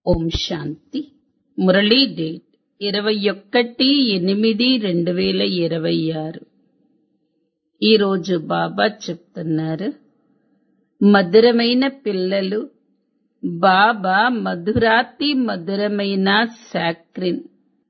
ఓం శాంతి Murali date ఇరవై ఒకటి ఎనిమిది రెండు వేల ఇరవై ఆరు ఈరోజు బాబా చెప్తున్నారు మధురమైన పిల్లలు బాబా మధురాతి మధురమైన సాక్రిన్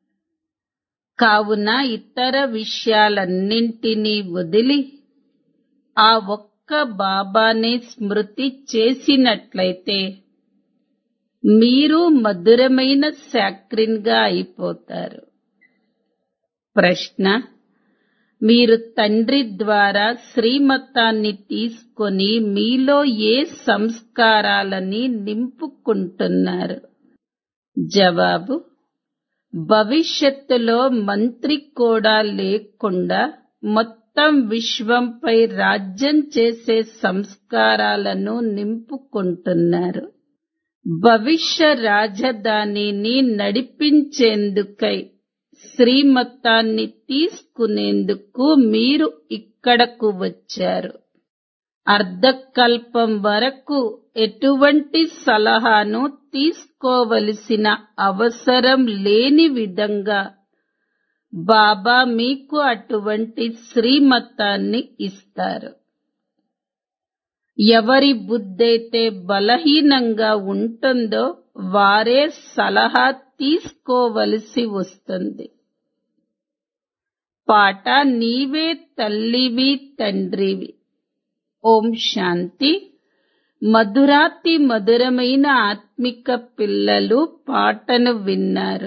కావున ఇతర విషయాలన్నింటినీ వదిలి ఆ ఒక్క బాబానే స్మృతి చేసినట్లయితే మీరు మధురమైన సాక్రిన్ గా అయిపోతారు ప్రశ్న మీరు తండ్రి ద్వారా శ్రీమతాన్ని తీసుకొని మీలో ఏ సంస్కారాలని నింపుకుంటున్నారు జవాబు భవిష్యత్తులో మంత్రి కూడా లేకుండా మొత్తం విశ్వంపై రాజ్యం చేసే సంస్కారాలను నింపుకుంటున్నారు భవిష్య రాజధానిని నడిపించేందుకై శ్రీమతాన్ని తీసుకునేందుకు మీరు ఇక్కడకు వచ్చారు అర్ధకల్పం వరకు ఎటువంటి సలహాను తీసుకోవలసిన అవసరం లేని విధంగా బాబా మీకు అటువంటి శ్రీమతాన్ని ఇస్తారు ఎవరి బుద్ధైతే బలహీనంగా ఉంటుందో వారే సలహా తీసుకోవలసి వస్తుంది పాట నీవే తల్లివి తండ్రివి ఓం శాంతి మధురాతి మధురమైన ఆత్మిక పిల్లలు పాటను విన్నారు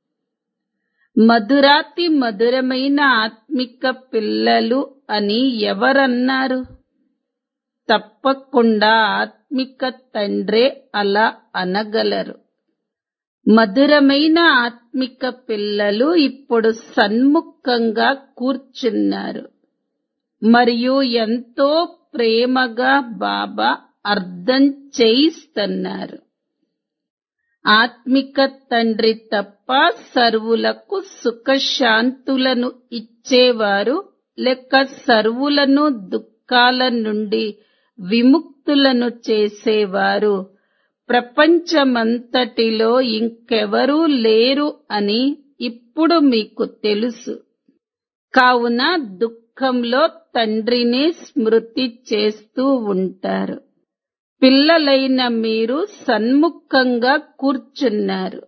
మధురాతి మధురమైన ఆత్మిక పిల్లలు అని ఎవరన్నారు తప్పకుండా ఆత్మిక తండ్రే అలా అనగలరు మధురమైన ఆత్మిక పిల్లలు ఇప్పుడు సన్ముఖంగా కూర్చున్నారు మరియు ఎంతో ప్రేమగా బాబా అర్థం చేయిస్తున్నారు ఆత్మిక తండ్రి తప్ప సర్వులకు సుఖశాంతులను ఇచ్చేవారు లేక సర్వులను దుఃఖాల నుండి విముక్తులను చేసేవారు ప్రపంచమంతటిలో ఇంకెవరూ లేరు అని ఇప్పుడు మీకు తెలుసు కావున దుఃఖంలో తండ్రిని స్మృతి చేస్తూ ఉంటారు పిల్లలైన మీరు సన్ముఖంగా కూర్చున్నారు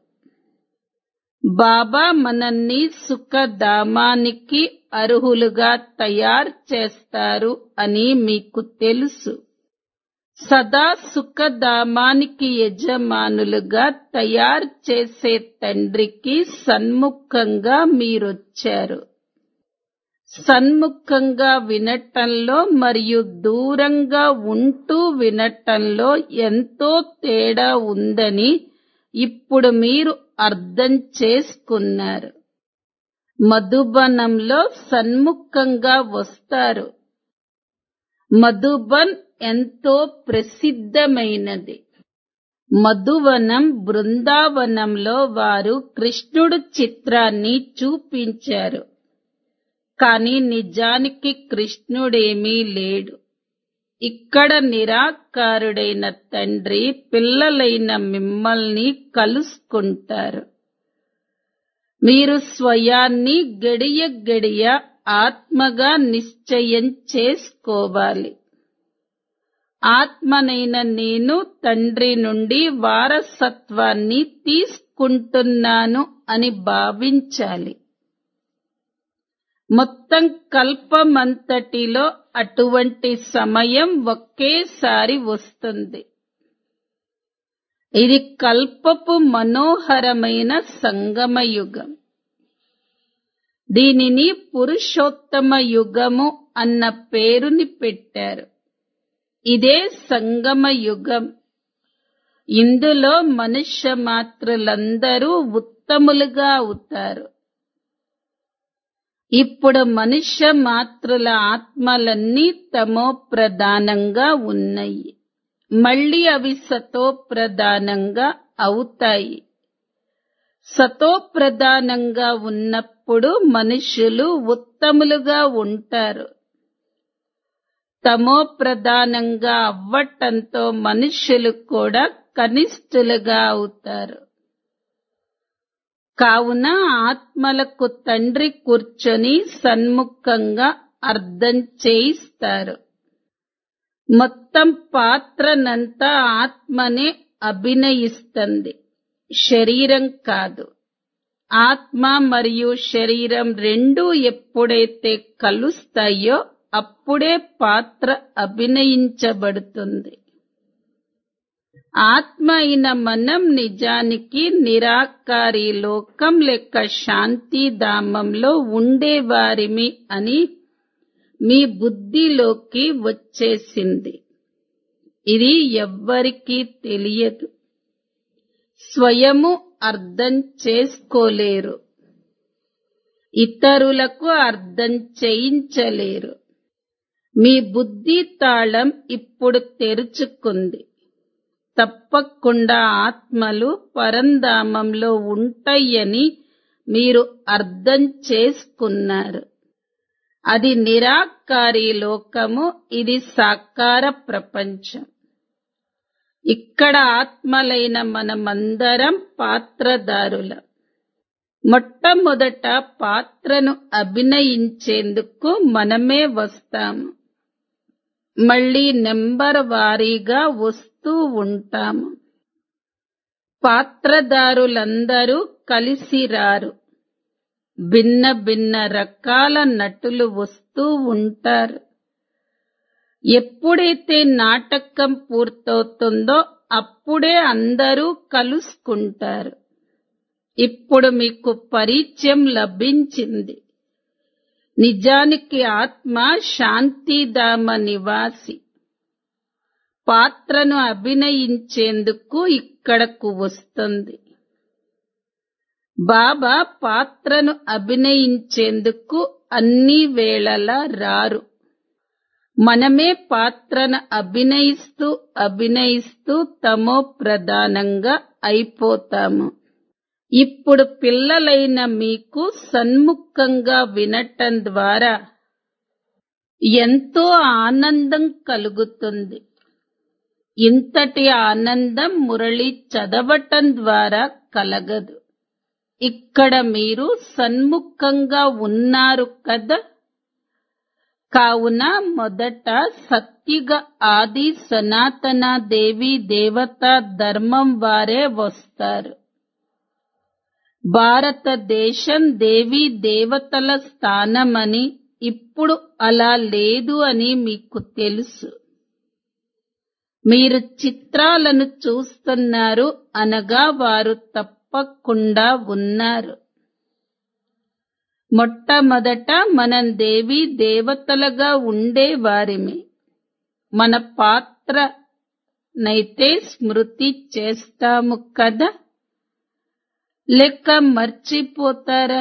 బాబా మనల్ని సుఖధామానికి అర్హులుగా తయారు చేస్తారు అని మీకు తెలుసు సదా సుఖధామానికి యజమానులుగా తయారు చేసే తండ్రికి సన్ముఖంగా మీరొచ్చారు సన్ముఖంగా వినటంలో మరియు దూరంగా ఉంటూ వినటంలో ఎంతో తేడా ఉందని ఇప్పుడు మీరు అర్థం చేసుకున్నారు మధుబనంలో సన్ముఖంగా వస్తారు మధుబన్ ఎంతో ప్రసిద్ధమైనది మధువనం బృందావనంలో వారు కృష్ణుడు చిత్రాన్ని చూపించారు కాని నిజానికి కృష్ణుడేమీ లేడు ఇక్కడ నిరాకారుడైన తండ్రి పిల్లలైన మిమ్మల్ని కలుసుకుంటారు మీరు స్వయాన్ని గడియ గడియ ఆత్మగా నిశ్చయం చేసుకోవాలి ఆత్మనైన నేను తండ్రి నుండి వారసత్వాన్ని తీసుకుంటున్నాను అని భావించాలి మొత్తం కల్పమంతటిలో అటువంటి సమయం ఒకేసారి వస్తుంది ఇది కల్పపు మనోహరమైన సంగమయుగం దీనిని పురుషోత్తమ యుగము అన్న పేరుని పెట్టారు ఇదే సంగమ యుగం ఇందులో మనుష్య మాత్రులందరూ ఉత్తములుగా అవుతారు ఇప్పుడు మనుష్య మాత్రుల ఆత్మలన్నీ తమో ప్రధానంగా ఉన్నాయి మళ్ళీ అవి సతో ప్రధానంగా అవుతాయి సతో ప్రధానంగా ఉన్నప్పుడు మనుషులు ఉత్తములుగా ఉంటారు తమో ప్రధానంగా అవ్వటంతో మనుష్యులు కూడా కనిష్ఠులుగా అవుతారు కావున ఆత్మలకు తండ్రి కూర్చొని సన్ముఖంగా అర్థం చేయిస్తారు మొత్తం పాత్రనంతా ఆత్మనే అభినయిస్తుంది శరీరం కాదు ఆత్మ మరియు శరీరం రెండూ ఎప్పుడైతే కలుస్తాయో అప్పుడే పాత్ర అభినయించబడుతుంది ఆత్మ అయిన మనం నిజానికి నిరాకారి లోకం లేక శాంతిధామంలో ఉండేవారిమి అని మీ బుద్ధిలోకి వచ్చేసింది ఇది ఎవ్వరికీ తెలియదు స్వయము అర్థం చేసుకోలేరు ఇతరులకు అర్థం చేయించలేరు మీ బుద్ధి తాళం ఇప్పుడు తెరుచుకుంది తప్పకుండా ఆత్మలు పరంధామంలో ఉంటాయని మీరు అర్థం చేసుకున్నారు అది నిరాకారి లోకము ఇది సాకార ప్రపంచం ఇక్కడ ఆత్మలైన మనమందరం పాత్రదారులం మొట్టమొదట పాత్రను అభినయించేందుకు మనమే వస్తాము మళ్ళీ నెంబర్ వారీగా వస్తూ ఉంటాము పాత్రదారులందరూ కలిసి రారు భిన్న భిన్న రకాల నటులు వస్తూ ఉంటారు ఎప్పుడైతే నాటకం పూర్తవుతుందో అప్పుడే అందరూ కలుసుకుంటారు ఇప్పుడు మీకు పరిచయం లభించింది నిజానికి ఆత్మ శాంతిధామ నివాసి పాత్రను అభినయించేందుకు ఇక్కడకు వస్తుంది బాబా పాత్రను అభినయించేందుకు అన్ని వేళలా రారు మనమే పాత్రను అభినయిస్తూ అభినయిస్తూ తమో ప్రధానంగా అయిపోతాము ఇప్పుడు పిల్లలైన మీకు సన్ముఖంగా వినటం ద్వారా ఎంతో ఆనందం కలుగుతుంది ఇంతటి ఆనందం మురళి చదవటం ద్వారా కలగదు ఇక్కడ మీరు సన్ముఖంగా ఉన్నారు కదా కావున మొదట సత్యుగ ఆది సనాతన దేవి దేవత ధర్మం వారే వస్తారు భారతదేశం దేవీ దేవతల స్థానమని ఇప్పుడు అలా లేదు అని మీకు తెలుసు మీరు చిత్రాలను చూస్తున్నారు అనగా వారు తప్పకుండా ఉన్నారు మొట్టమొదట మనం దేవి దేవతలుగా ఉండేవారిమి మన పాత్రనైతే స్మృతి చేస్తాము కదా లెక్క మర్చిపోతారా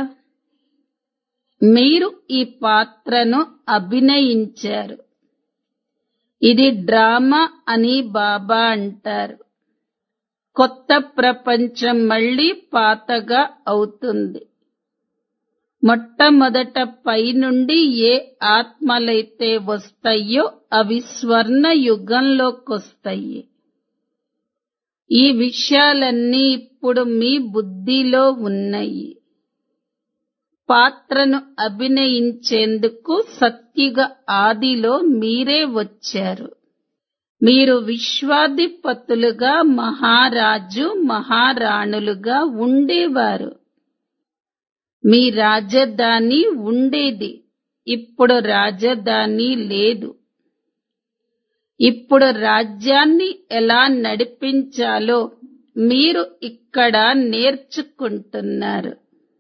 మీరు ఈ పాత్రను అభినయించారు ఇది డ్రామా అని బాబా అంటారు కొత్త ప్రపంచం మళ్ళీ పాతగా అవుతుంది మొట్టమొదట పై నుండి ఏ ఆత్మలైతే వస్తాయో అవి స్వర్ణ యుగంలోకొస్తాయి ఈ విషయాలన్నీ ఇప్పుడు మీ బుద్ధిలో ఉన్నాయి పాత్రను అభినయించేందుకు సత్యుగ ఆదిలో మీరే వచ్చారు మీరు విశ్వాధిపతులుగా మహారాజు మహారాణులుగా ఉండేవారు మీ రాజధాని ఉండేది ఇప్పుడు రాజధాని లేదు ఇప్పుడు రాజ్యాన్ని ఎలా నడిపించాలో మీరు ఇక్కడ నేర్చుకుంటున్నారు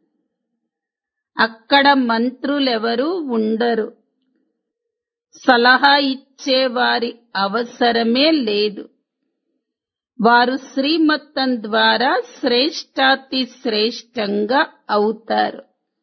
అక్కడ మంత్రులెవరూ ఉండరు సలహా ఇచ్చేవారి అవసరమే లేదు వారు శ్రీమతం ద్వారా శ్రేష్టాతి శ్రేష్టంగా అవుతారు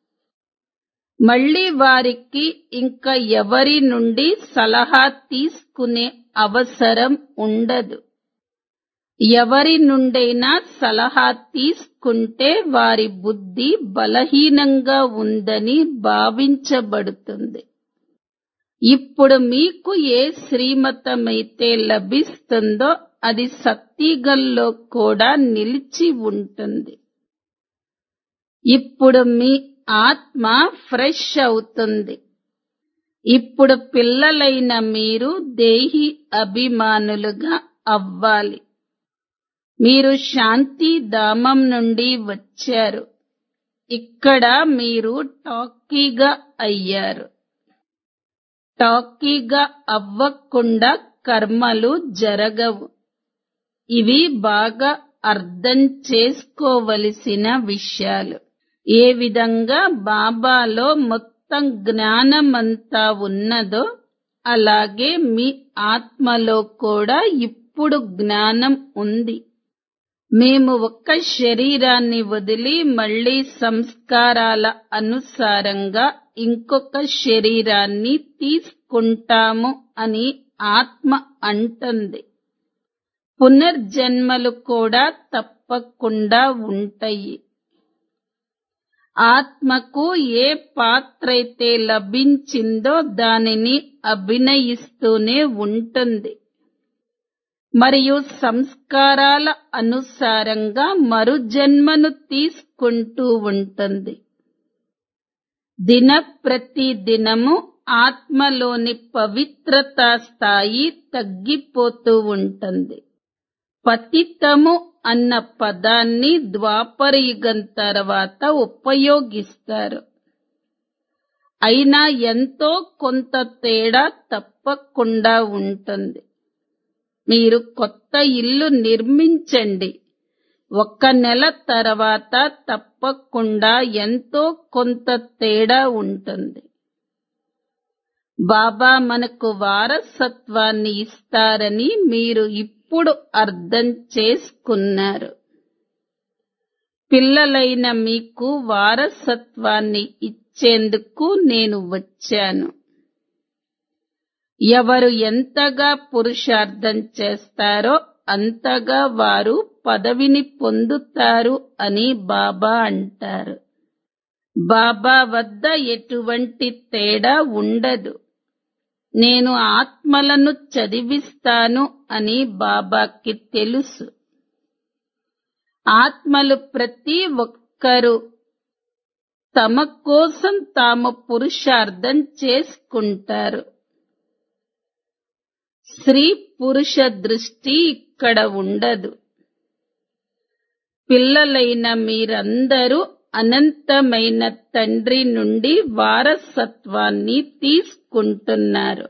మళ్ళీ వారికి ఇంకా ఎవరి నుండి సలహా తీసుకునే అవసరం ఉండదు ఎవరి నుండైనా సలహా తీసుకుంటే వారి బుద్ధి బలహీనంగా ఉందని భావించబడుతుంది ఇప్పుడు మీకు ఏ శ్రీమతమైతే లభిస్తుందో అది సత్తిగల్లో కూడా నిలిచి ఉంటుంది ఇప్పుడు మీ ఆత్మ ఫ్రెష్ అవుతుంది ఇప్పుడు పిల్లలైన మీరు దేహి అభిమానులుగా అవ్వాలి మీరు శాంతి ధామం నుండి వచ్చారు ఇక్కడ మీరు టాకీగా అయ్యారు టాకీగా అవ్వకుండా కర్మలు జరగవు ఇవి బాగా అర్థం చేసుకోవలసిన విషయాలు ఏ విధంగా బాబాలో మొత్తం జ్ఞానమంతా ఉన్నదో అలాగే మీ ఆత్మలో కూడా ఇప్పుడు జ్ఞానం ఉంది మేము ఒక్క శరీరాన్ని వదిలి మళ్ళీ సంస్కారాల అనుసారంగా ఇంకొక శరీరాన్ని తీసుకుంటాము అని ఆత్మ అంటుంది పునర్జన్మలు కూడా తప్పకుండా ఉంటాయి ఆత్మకు ఏ పాత్రైతే లభించిందో దానిని అభినయిస్తూనే ఉంటుంది మరియు సంస్కారాల అనుసారంగా మరు జన్మను తీసుకుంటూ ఉంటుంది దిన ప్రతి దినము ఆత్మలోని పవిత్రతా స్థాయి తగ్గిపోతూ ఉంటుంది పతితము అన్న పదాన్ని ద్వాపరయుగం తర్వాత ఉపయోగిస్తారు అయినా ఎంతో కొంత తేడా తప్పకుండా ఉంటుంది మీరు కొత్త ఇల్లు నిర్మించండి ఒక్క నెల తర్వాత తప్పకుండా ఎంతో కొంత తేడా ఉంటుంది బాబా మనకు వారసత్వాన్ని ఇస్తారని మీరు ఇప్పుడు అర్థం చేసుకున్నారు పిల్లలైన మీకు వారసత్వాన్ని ఇచ్చేందుకు నేను వచ్చాను ఎవరు ఎంతగా పురుషార్థం చేస్తారో అంతగా వారు పదవిని పొందుతారు అని బాబా అంటారు బాబా వద్ద ఎటువంటి తేడా ఉండదు నేను ఆత్మలను చదివిస్తాను అని బాబాకి తెలుసు ఆత్మలు ప్రతి ఒక్కరూ తమ కోసం తాము పురుషార్థం చేసుకుంటారు స్త్రీ పురుష దృష్టి ఇక్కడ ఉండదు పిల్లలైన మీరందరూ అనంతమైన తండ్రి నుండి వారసత్వాన్ని తీసుకుంటున్నారు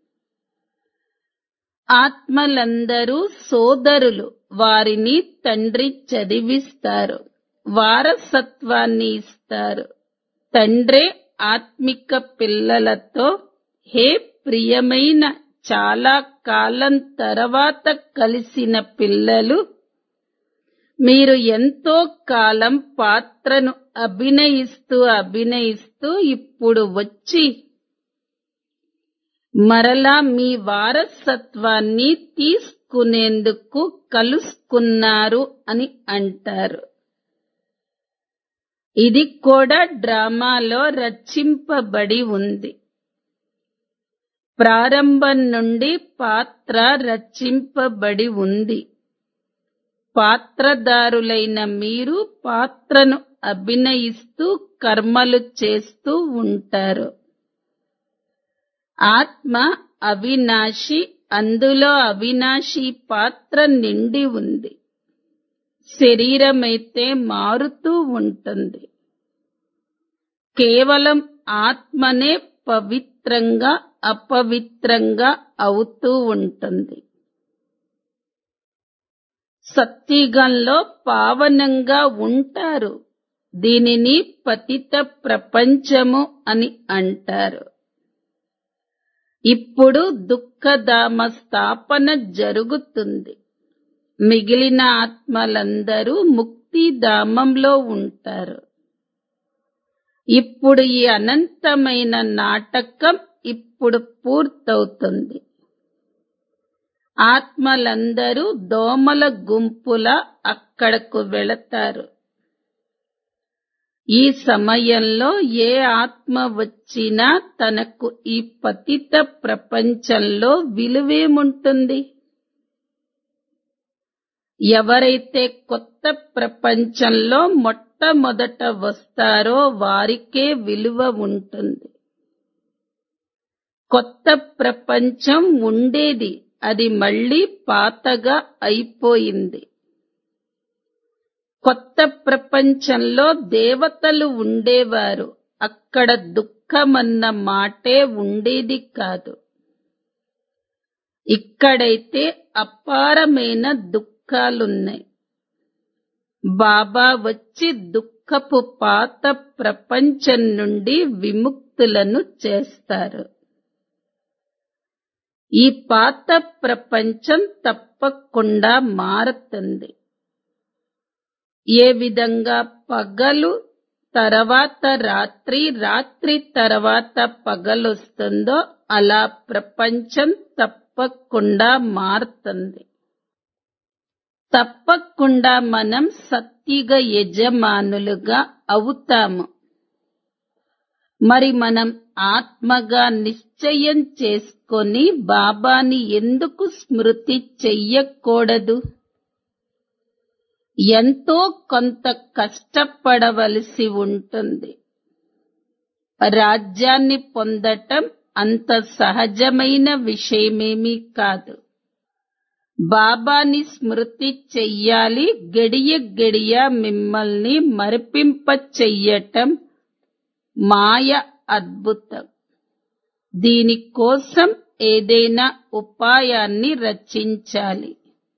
ఆత్మలందరూ సోదరులు వారిని తండ్రి చదివిస్తారు వారసత్వాన్ని ఇస్తారు తండ్రే ఆత్మిక పిల్లలతో హే ప్రియమైన చాలా కాలం తర్వాత కలిసిన పిల్లలు మీరు ఎంతో కాలం పాత్రను అభినయిస్తూ అభినయిస్తూ ఇప్పుడు వచ్చి మరలా మీ వారసత్వాన్ని తీసుకునేందుకు కలుసుకున్నారు అని అంటారు ఇది కూడా డ్రామాలో రచింపబడి ఉంది ప్రారంభం నుండి పాత్ర రచింపబడి ఉంది పాత్రదారులైన మీరు పాత్రను అభినయిస్తూ కర్మలు చేస్తూ ఉంటారు ఆత్మ అవినాశి అందులో అవినాశి పాత్ర నిండి ఉంది శరీరమైతే మారుతూ ఉంటుంది కేవలం ఆత్మనే పవిత్రంగా అపవిత్రంగా అవుతూ ఉంటుంది సత్యుగంలో పావనంగా ఉంటారు దీనిని పతిత ప్రపంచము అని అంటారు ఇప్పుడు దుఃఖధామ స్థాపన జరుగుతుంది మిగిలిన ఆత్మలందరూ ముక్తిధామంలో ఉంటారు ఇప్పుడు ఈ అనంతమైన నాటకం ఇప్పుడు పూర్తవుతుంది ఆత్మలందరూ దోమల గుంపుల అక్కడకు వెళతారు ఈ సమయంలో ఏ ఆత్మ వచ్చినా తనకు ఈ పతిత ప్రపంచంలో విలువేముంటుంది ఎవరైతే కొత్త ప్రపంచంలో మొట్ట మొట్టమొదట వస్తారో వారికే విలువ ఉంటుంది కొత్త ప్రపంచం ఉండేది అది మళ్ళీ పాతగా అయిపోయింది కొత్త ప్రపంచంలో దేవతలు ఉండేవారు అక్కడ దుఃఖమన్న మాటే ఉండేది కాదు ఇక్కడైతే అపారమైన దుఃఖాలున్నాయి బాబా వచ్చి దుఃఖపు పాత ప్రపంచం నుండి విముక్తులను చేస్తారు ఈ పాత ప్రపంచం తప్పకుండా మారుతుంది ఏ విధంగా పగలు తర్వాత రాత్రి రాత్రి తర్వాత పగలొస్తుందో అలా ప్రపంచం తప్పకుండా మారుతుంది తప్పకుండా మనం సత్యుగ యజమానులుగా అవుతాము మరి మనం ఆత్మగా నిశ్చయం చేసుకొని బాబాని ఎందుకు స్మృతి చెయ్యకూడదు ఎంతో కొంత కష్టపడవలసి ఉంటుంది రాజ్యాన్ని పొందటం అంత సహజమైన విషయమేమీ కాదు బాబాని స్మృతి చెయ్యాలి గడియ గడియ మిమ్మల్ని మరిపింప చెయ్యటం మాయ అద్భుతం దీనికోసం ఏదైనా ఉపాయాన్ని రచించాలి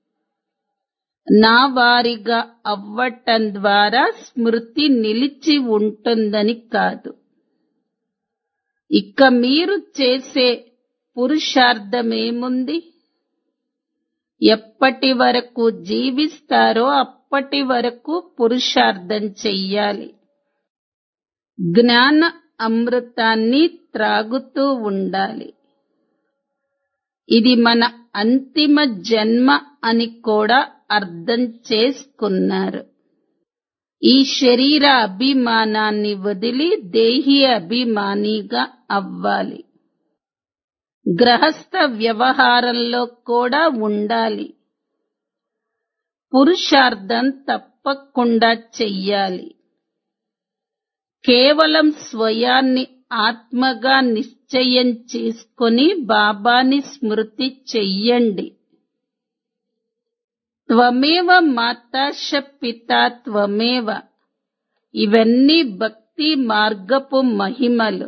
నా వారిగా అవ్వటం ద్వారా స్మృతి నిలిచి ఉంటుందని కాదు ఇక మీరు చేసే పురుషార్థమేముంది ఎప్పటి వరకు జీవిస్తారో అప్పటి వరకు పురుషార్థం చెయ్యాలి జ్ఞాన అమృతాన్ని త్రాగుతూ ఉండాలి ఇది మన అంతిమ జన్మ అని కూడా అర్థం చేసుకున్నారు ఈ శరీర అభిమానాన్ని వదిలి దేహి అభిమానిగా అవ్వాలి గ్రహస్థ వ్యవహారంలో కూడా ఉండాలి పురుషార్థం తప్పకుండా చెయ్యాలి కేవలం స్వయాన్ని ఆత్మగా నిశ్చయం చేసుకొని బాబాని స్మృతి చెయ్యండి త్వమేవ మాతాశ పితా త్వమేవ ఇవన్నీ భక్తి మార్గపు మహిమలు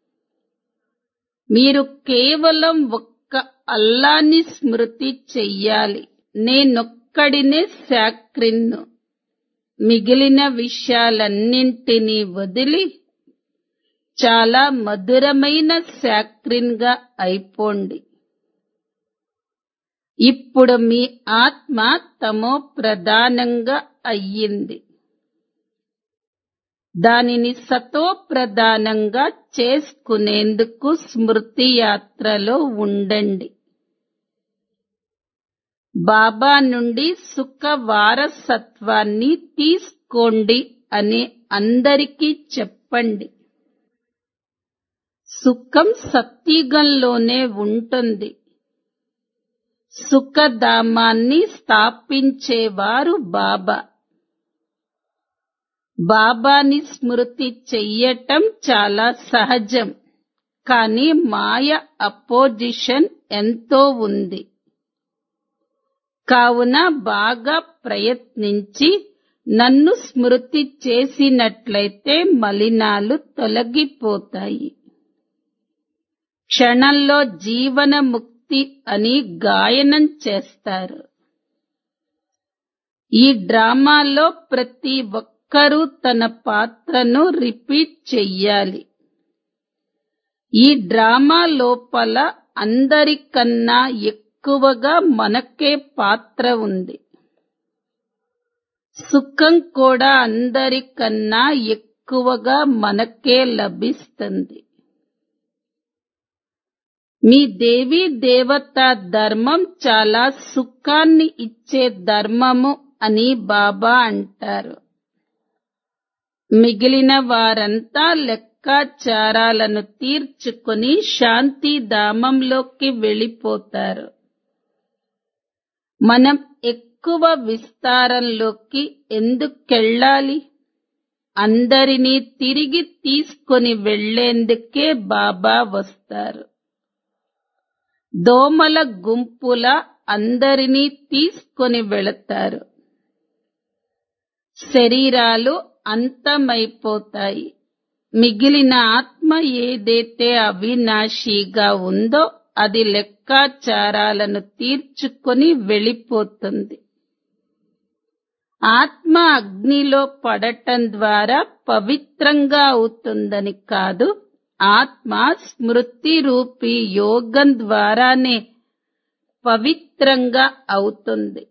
మీరు కేవలం ఒక్క అల్లాని స్మృతి చెయ్యాలి నేనొక్కడినే శాక్రిన్ను మిగిలిన విషయాలన్నింటినీ వదిలి చాలా మధురమైన శాక్రిన్ గా అయిపోండి ఇప్పుడు మీ ఆత్మ తమో ప్రధానంగా అయ్యింది దానిని సతో ప్రధానంగా చేసుకునేందుకు స్మృతి యాత్రలో ఉండండి బాబా నుండి సుఖ వారసత్వాన్ని తీసుకోండి అని అందరికీ చెప్పండి సుఖం సత్యుగంలోనే ఉంటుంది సుఖధామాన్ని స్థాపించేవారు బాబా బాబాని స్మృతి చెయ్యటం చాలా సహజం కానీ మాయ అపోజిషన్ ఎంతో ఉంది కావున బాగా ప్రయత్నించి నన్ను స్మృతి చేసినట్లయితే మలినాలు తొలగిపోతాయి క్షణంలో జీవన ముక్తి అని గాయనం చేస్తారు ఈ డ్రామాలో ప్రతి ఒక్కరూ తన పాత్రను రిపీట్ చెయ్యాలి ఈ డ్రామా లోపల అందరికన్నా ఎక్కువగా మనకే పాత్ర ఉంది సుఖం కూడా అందరికన్నా ఎక్కువగా మనకే లభిస్తుంది మీ దేవీ దేవత ధర్మం చాలా సుఖాన్ని ఇచ్చే ధర్మము అని బాబా అంటారు మిగిలిన వారంతా లెక్కాచారాలను తీర్చుకుని శాంతిధామంలోకి వెళ్ళిపోతారు మనం ఎక్కువ విస్తారంలోకి ఎందుకెళ్ళాలి అందరినీ తిరిగి తీసుకొని వెళ్లేందుకే బాబా వస్తారు దోమల గుంపుల అందరినీ తీసుకొని వెళతారు శరీరాలు అంతమైపోతాయి మిగిలిన ఆత్మ ఏదైతే అవినాశిగా ఉందో అది లెక్కాచారాలను తీర్చుకొని వెళ్ళిపోతుంది ఆత్మ అగ్నిలో పడటం ద్వారా పవిత్రంగా అవుతుందని కాదు ఆత్మ స్మృతి రూపీ యోగం ద్వారానే పవిత్రంగా అవుతుంది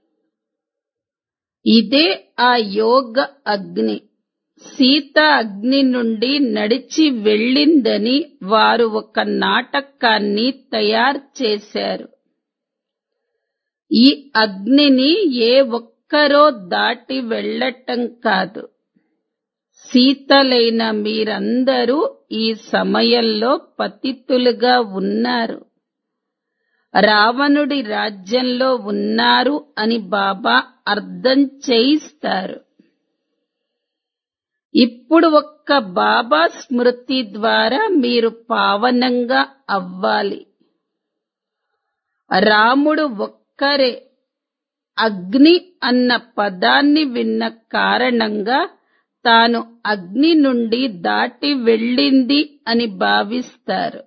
ఇదే ఆ యోగ అగ్ని సీత అగ్ని నుండి నడిచి వెళ్ళిందని వారు ఒక నాటకాన్ని తయారు చేశారు ఈ అగ్నిని ఏ ఒక్కరో దాటి వెళ్ళటం కాదు సీతలైన మీరందరూ ఈ సమయంలో పతితులుగా ఉన్నారు రావణుడి రాజ్యంలో ఉన్నారు అని బాబా అర్థం చేయిస్తారు ఇప్పుడు ఒక్క బాబా స్మృతి ద్వారా మీరు పావనంగా అవ్వాలి రాముడు ఒక్కరే అగ్ని అన్న పదాన్ని విన్న కారణంగా తాను అగ్ని నుండి దాటి వెళ్ళింది అని భావిస్తారు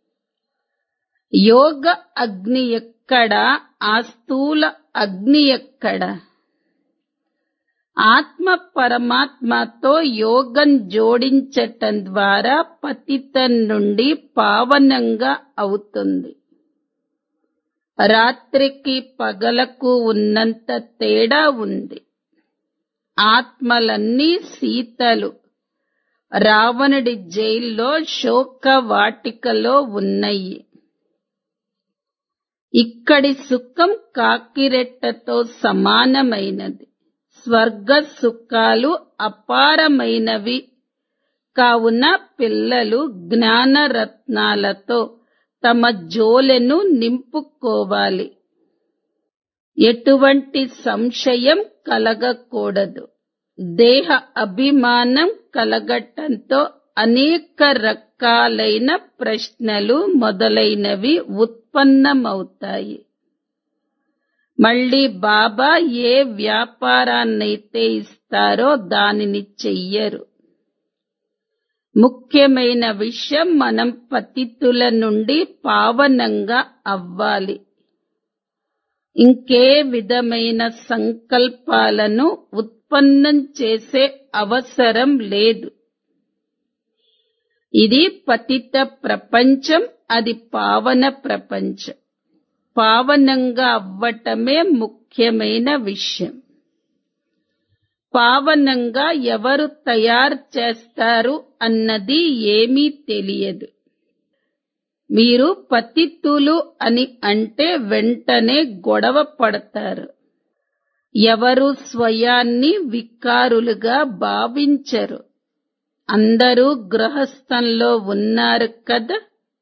యోగ అగ్ని ఎక్కడ ఆ స్థూల అగ్ని ఎక్కడ ఆత్మ పరమాత్మతో యోగం జోడించటం ద్వారా పతితం నుండి పావనంగా అవుతుంది రాత్రికి పగలకు ఉన్నంత తేడా ఉంది ఆత్మలన్నీ సీతలు రావణుడి జైల్లో శోక వాటికలో ఉన్నాయి ఇక్కడి సుఖం కాకిరెట్టతో సమానమైనది స్వర్గ సుఖాలు అపారమైనవి కావున పిల్లలు జ్ఞానరత్నాలతో తమ జోలెను నింపుకోవాలి ఎటువంటి సంశయం కలగకూడదు దేహ అభిమానం కలగటంతో అనేక రకాలైన ప్రశ్నలు మొదలైనవి ఉత్పన్నమవుతాయి మళ్ళీ బాబా ఏ వ్యాపారాన్నైతే ఇస్తారో దానిని చెయ్యరు ముఖ్యమైన విషయం మనం పతితుల నుండి పావనంగా అవ్వాలి ఇంకే విధమైన సంకల్పాలను ఉత్పన్నం చేసే అవసరం లేదు ఇది పతిత ప్రపంచం అది పావన ప్రపంచం పావనంగా అవ్వటమే ముఖ్యమైన విషయం పావనంగా ఎవరు తయారు చేస్తారు అన్నది ఏమీ తెలియదు మీరు పతితులు అని అంటే వెంటనే గొడవ పడతారు ఎవరు స్వయాన్ని వికారులుగా భావించరు అందరూ గృహస్థంలో ఉన్నారు కదా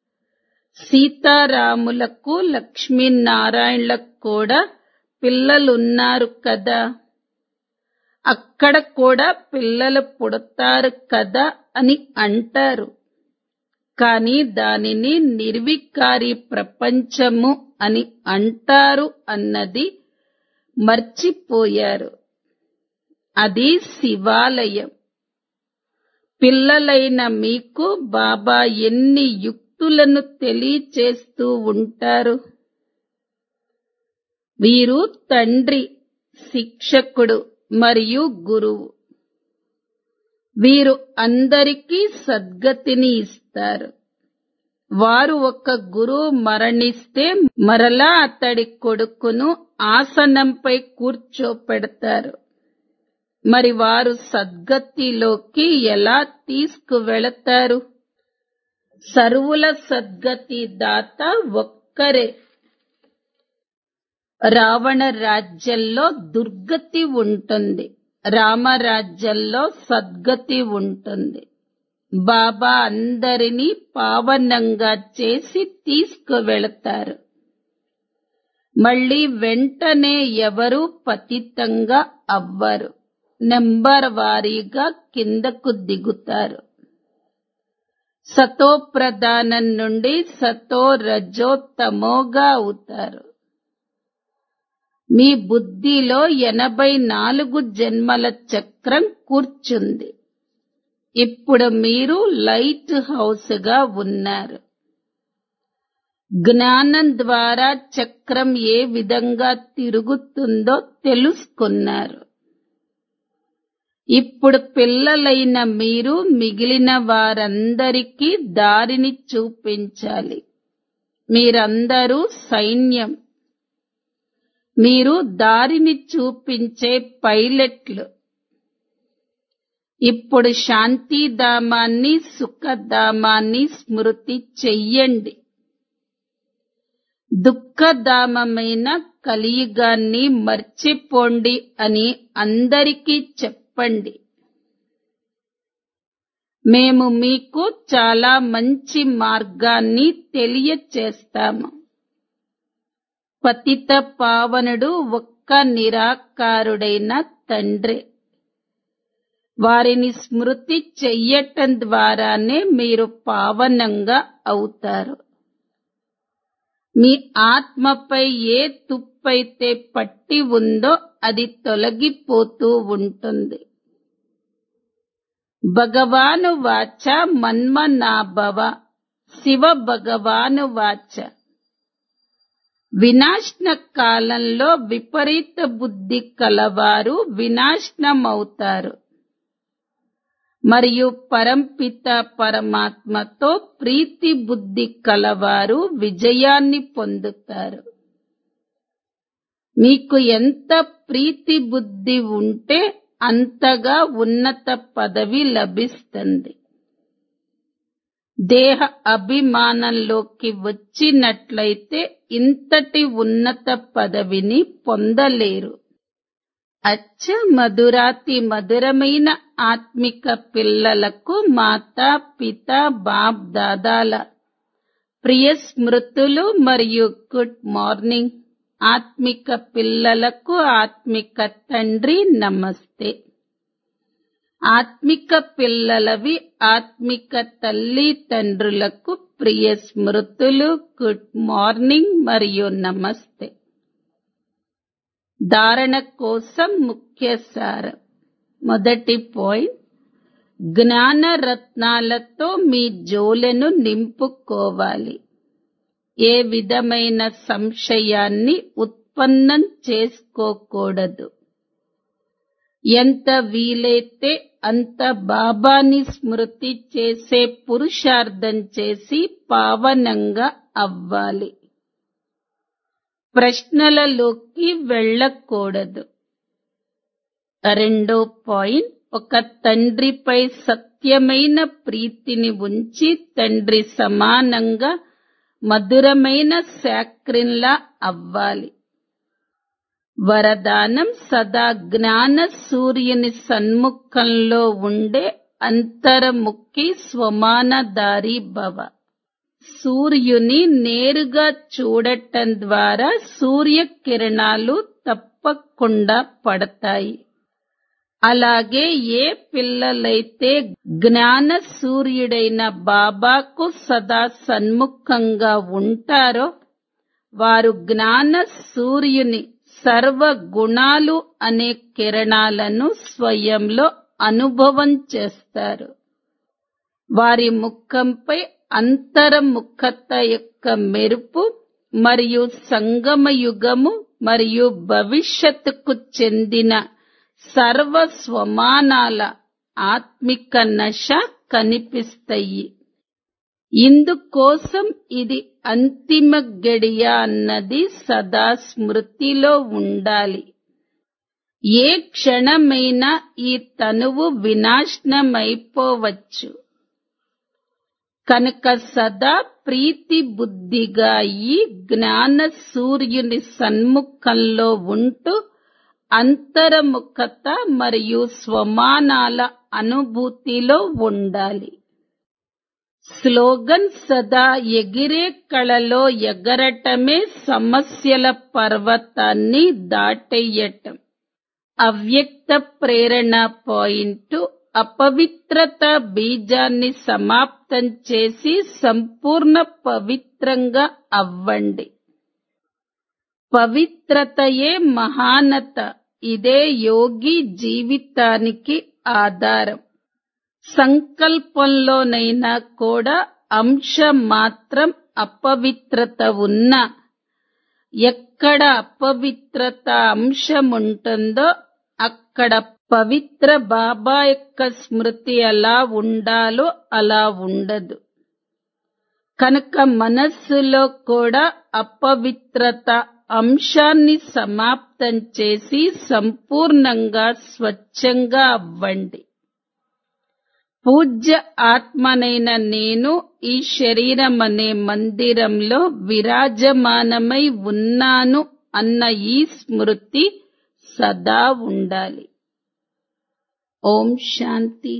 సీతారాములకు లక్ష్మీనారాయణలకు కూడా పిల్లలున్నారు కదా అక్కడ కూడా పిల్లలు పుడతారు కదా అని అంటారు కానీ దానిని నిర్వికారి ప్రపంచము అని అంటారు అన్నది మర్చిపోయారు అది శివాలయం పిల్లలైన మీకు బాబా ఎన్ని యుక్తులను తెలియచేస్తూ ఉంటారు వీరు తండ్రి శిక్షకుడు మరియు గురువు వీరు అందరికీ సద్గతిని ఇస్తారు వారు ఒక గురువు మరణిస్తే మరలా అతడి కొడుకును ఆసనంపై కూర్చోపెడతారు మరి వారు సద్గతిలోకి ఎలా తీసుకువెళతారు సర్వుల సద్గతి దాత ఒక్కరే రావణ రాజ్యంలో దుర్గతి ఉంటుంది రామరాజ్యంలో సద్గతి ఉంటుంది బాబా అందరినీ పావనంగా చేసి తీసుకువెళతారు మళ్ళీ వెంటనే ఎవరూ పతితంగా అవ్వరు నెంబర్ వారీగా కిందకు దిగుతారు సతో ప్రధానం నుండి సతో రజో తమోగా అవుతారు మీ బుద్ధిలో ఎనభై నాలుగు జన్మల చక్రం కూర్చుంది ఇప్పుడు మీరు లైట్ హౌస్ గా ఉన్నారు జ్ఞానం ద్వారా చక్రం ఏ విధంగా తిరుగుతుందో తెలుసుకున్నారు ఇప్పుడు పిల్లలైన మీరు మిగిలిన వారందరికీ దారిని చూపించాలి మీరందరూ సైన్యం మీరు దారిని చూపించే పైలట్లు ఇప్పుడు శాంతిధామాన్ని సుఖధామాన్ని స్మృతి చెయ్యండి దుఃఖధామమైన కలియుగాన్ని మర్చిపోండి అని అందరికీ చెప్పండి మేము మీకు చాలా మంచి మార్గాన్ని తెలియచేస్తాము పతిత పావనుడు ఒక్క నిరాకారుడైన తండ్రి వారిని స్మృతి చెయ్యటం ద్వారానే మీరు పావనంగా అవుతారు మీ ఆత్మపై ఏ తుప్పైతే పట్టి ఉందో అది తొలగిపోతూ ఉంటుంది భగవాను వాచ మన్మనాభవ శివ భగవాను వాచ వినాశన కాలంలో విపరీత బుద్ధి కలవారు వినాశనమవుతారు మరియు పరంపిత పరమాత్మతో ప్రీతి బుద్ధి కలవారు విజయాన్ని పొందుతారు మీకు ఎంత ప్రీతి బుద్ధి ఉంటే అంతగా ఉన్నత పదవి లభిస్తుంది దేహ అభిమానంలోకి వచ్చినట్లయితే ఇంతటి ఉన్నత పదవిని పొందలేరు అచ్చ మధురాతి మధురమైన ఆత్మిక పిల్లలకు మాతా పిత బాప్ దాదాల ప్రియ స్మృతులు మరియు గుడ్ మార్నింగ్ ఆత్మిక పిల్లలకు ఆత్మిక తండ్రి నమస్తే ఆత్మిక పిల్లలవి ఆత్మిక తల్లి తండ్రులకు ప్రియ స్మృతులు గుడ్ మార్నింగ్ మరియు నమస్తే ధారణ కోసం ముఖ్య సారం మొదటి పాయింట్ జ్ఞాన రత్నాలతో మీ జోలెను నింపుకోవాలి ఏ విధమైన సంశయాన్ని ఉత్పన్నం చేసుకోకూడదు ఎంత వీలైతే అంత బాబాని స్మృతి చేసే పురుషార్థం చేసి పావనంగా అవ్వాలి ప్రశ్నలలోకి వెళ్ళకూడదు రెండో పాయింట్ ఒక తండ్రిపై సత్యమైన ప్రీతిని ఉంచి తండ్రి సమానంగా మధురమైన శాక్రిన్లా అవ్వాలి వరదానం సదా జ్ఞాన సూర్యుని సన్ముఖంలో ఉండే అంతర్ముఖి స్వమానదారి భవ సూర్యుని నేరుగా చూడటం ద్వారా సూర్య కిరణాలు తప్పకుండా పడతాయి అలాగే ఏ పిల్లలైతే జ్ఞాన సూర్యుడైన బాబాకు సదా సన్ముఖంగా ఉంటారో వారు జ్ఞాన సూర్యుని సర్వ గుణాలు అనే కిరణాలను స్వయంలో అనుభవం చేస్తారు వారి ముఖంపై అంతర్ముఖత యొక్క మెరుపు మరియు సంగమయుగము మరియు భవిష్యత్తుకు చెందిన సర్వ స్వమానాల ఆత్మిక నశ కనిపిస్తాయి ఇందుకోసం ఇది అంతిమ గడియ అన్నది సదా స్మృతిలో ఉండాలి ఏ క్షణమైనా ఈ తనువు వినాశనమైపోవచ్చు కనుక సదా ప్రీతి బుద్ధిగా ఈ జ్ఞాన సూర్యుని సన్ముఖంలో ఉంటూ అంతర్ముఖత మరియు స్వమానాల అనుభూతిలో ఉండాలి స్లోగన్ సదా ఎగిరే కళలో ఎగరటమే సమస్యల పర్వతాన్ని దాటెయ్యటం అవ్యక్త ప్రేరణ పాయింట్ అపవిత్రత బీజాన్ని సమాప్తం చేసి సంపూర్ణ పవిత్రంగా అవ్వండి పవిత్రతయే మహానత ఇదే యోగి జీవితానికి ఆధారం సంకల్పంలోనైనా కూడా అంశ మాత్రం అపవిత్రత ఉన్నా ఎక్కడ అపవిత్రత అంశం ఉంటుందో అక్కడ పవిత్ర బాబా యొక్క స్మృతి ఎలా ఉండాలో అలా ఉండదు కనుక మనస్సులో కూడా అపవిత్రత అంశాన్ని సమాప్తం చేసి సంపూర్ణంగా స్వచ్ఛంగా అవ్వండి పూజ్య ఆత్మనైన నేను ఈ శరీరం అనే మందిరంలో విరాజమానమై ఉన్నాను అన్న ఈ స్మృతి సదా ఉండాలి ఓం శాంతి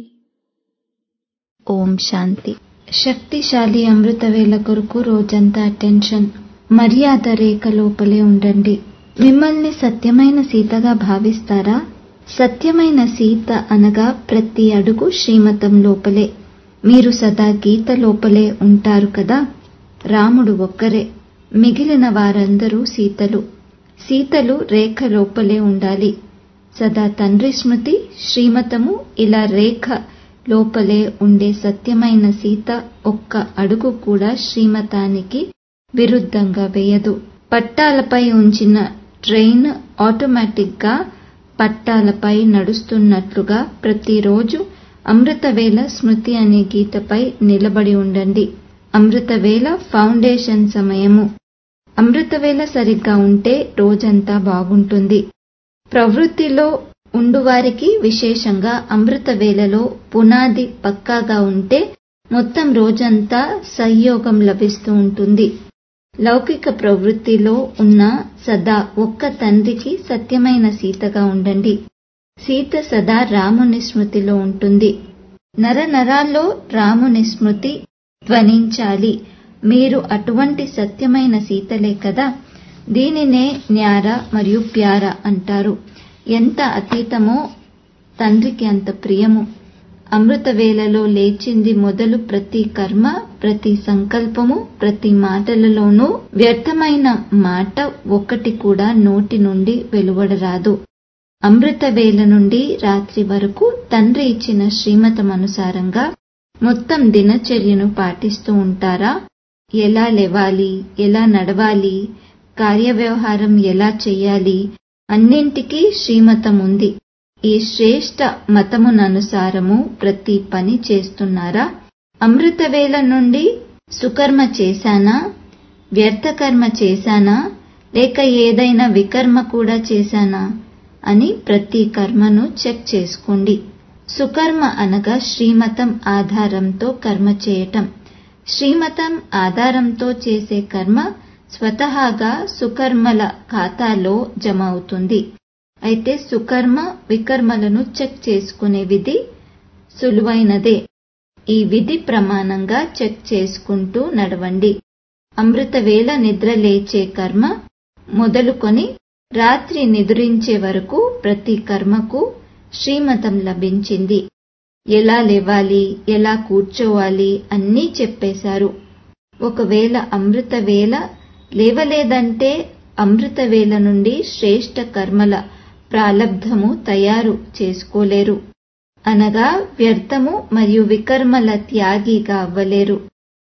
ఓం శాంతి శక్తిశాలి అమృతవేళ కొరకు రోజంతా అటెన్షన్ మర్యాద రేఖ లోపలే ఉండండి మిమ్మల్ని సత్యమైన సీతగా భావిస్తారా సత్యమైన సీత అనగా ప్రతి అడుగు శ్రీమతం లోపలే మీరు సదా గీత లోపలే ఉంటారు కదా రాముడు ఒక్కరే మిగిలిన వారందరూ సీతలు సీతలు రేఖ లోపలే ఉండాలి సదా తండ్రి స్మృతి శ్రీమతము ఇలా రేఖ లోపలే ఉండే సత్యమైన సీత ఒక్క అడుగు కూడా శ్రీమతానికి విరుద్ధంగా వేయదు పట్టాలపై ఉంచిన ట్రైన్ ఆటోమేటిక్గా పట్టాలపై నడుస్తున్నట్లుగా ప్రతిరోజు అమృతవేళ స్మృతి అనే గీతపై నిలబడి ఉండండి అమృతవేళ ఫౌండేషన్ సమయము అమృతవేళ సరిగ్గా ఉంటే రోజంతా బాగుంటుంది ప్రవృత్తిలో ఉండువారికి విశేషంగా అమృత వేళలో పునాది పక్కాగా ఉంటే మొత్తం రోజంతా సహయోగం లభిస్తూ ఉంటుంది లౌకిక ప్రవృత్తిలో ఉన్న సదా ఒక్క తండ్రికి సత్యమైన సీతగా ఉండండి సీత సదా రాముని స్మృతిలో ఉంటుంది నర నరాల్లో రాముని స్మృతి ధ్వనించాలి మీరు అటువంటి సత్యమైన సీతలే కదా దీనినే న్యార మరియు ప్యార అంటారు ఎంత అతీతమో తండ్రికి అంత ప్రియము అమృత వేళలో లేచింది మొదలు ప్రతి కర్మ ప్రతి సంకల్పము ప్రతి మాటలలోనూ వ్యర్థమైన మాట ఒక్కటి కూడా నోటి నుండి వెలువడరాదు అమృత వేళ నుండి రాత్రి వరకు తండ్రి ఇచ్చిన శ్రీమతమనుసారంగా మొత్తం దినచర్యను పాటిస్తూ ఉంటారా ఎలా లేవాలి ఎలా నడవాలి కార్యవ్యవహారం ఎలా చెయ్యాలి అన్నింటికీ శ్రీమతం ఉంది ఈ శ్రేష్ట మతముననుసారము ప్రతి పని చేస్తున్నారా అమృతవేళ నుండి సుకర్మ చేశానా వ్యర్థకర్మ చేశానా లేక ఏదైనా వికర్మ కూడా చేశానా అని ప్రతి కర్మను చెక్ చేసుకోండి సుకర్మ అనగా శ్రీమతం ఆధారంతో కర్మ చేయటం శ్రీమతం ఆధారంతో చేసే కర్మ స్వతహాగా సుకర్మల ఖాతాలో జమ అవుతుంది అయితే సుకర్మ వికర్మలను చెక్ చేసుకునే విధి సులువైనదే ఈ విధి ప్రమాణంగా చెక్ చేసుకుంటూ నడవండి అమృతవేళ నిద్ర లేచే కర్మ మొదలుకొని రాత్రి నిద్రించే వరకు ప్రతి కర్మకు శ్రీమతం లభించింది ఎలా లేవాలి ఎలా కూర్చోవాలి అన్నీ చెప్పేశారు ఒకవేళ అమృతవేళ లేవలేదంటే అమృతవేళ నుండి శ్రేష్ట కర్మల ప్రాలబ్ధము తయారు చేసుకోలేరు అనగా వ్యర్థము మరియు వికర్మల త్యాగిగా అవ్వలేరు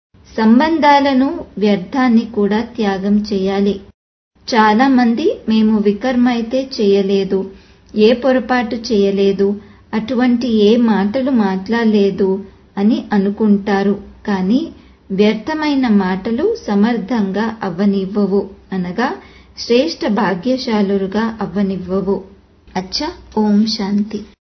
సంబంధాలను వ్యర్థాన్ని కూడా త్యాగం చేయాలి చాలా మంది మేము వికర్మ అయితే చేయలేదు ఏ పొరపాటు చేయలేదు అటువంటి ఏ మాటలు మాట్లాడలేదు అని అనుకుంటారు కానీ వ్యర్థమైన మాటలు సమర్థంగా అవ్వనివ్వవు అనగా శ్రేష్ట భాగ్యశాలురుగా అవ్వనివ్వవు అచ్చా ఓం శాంతి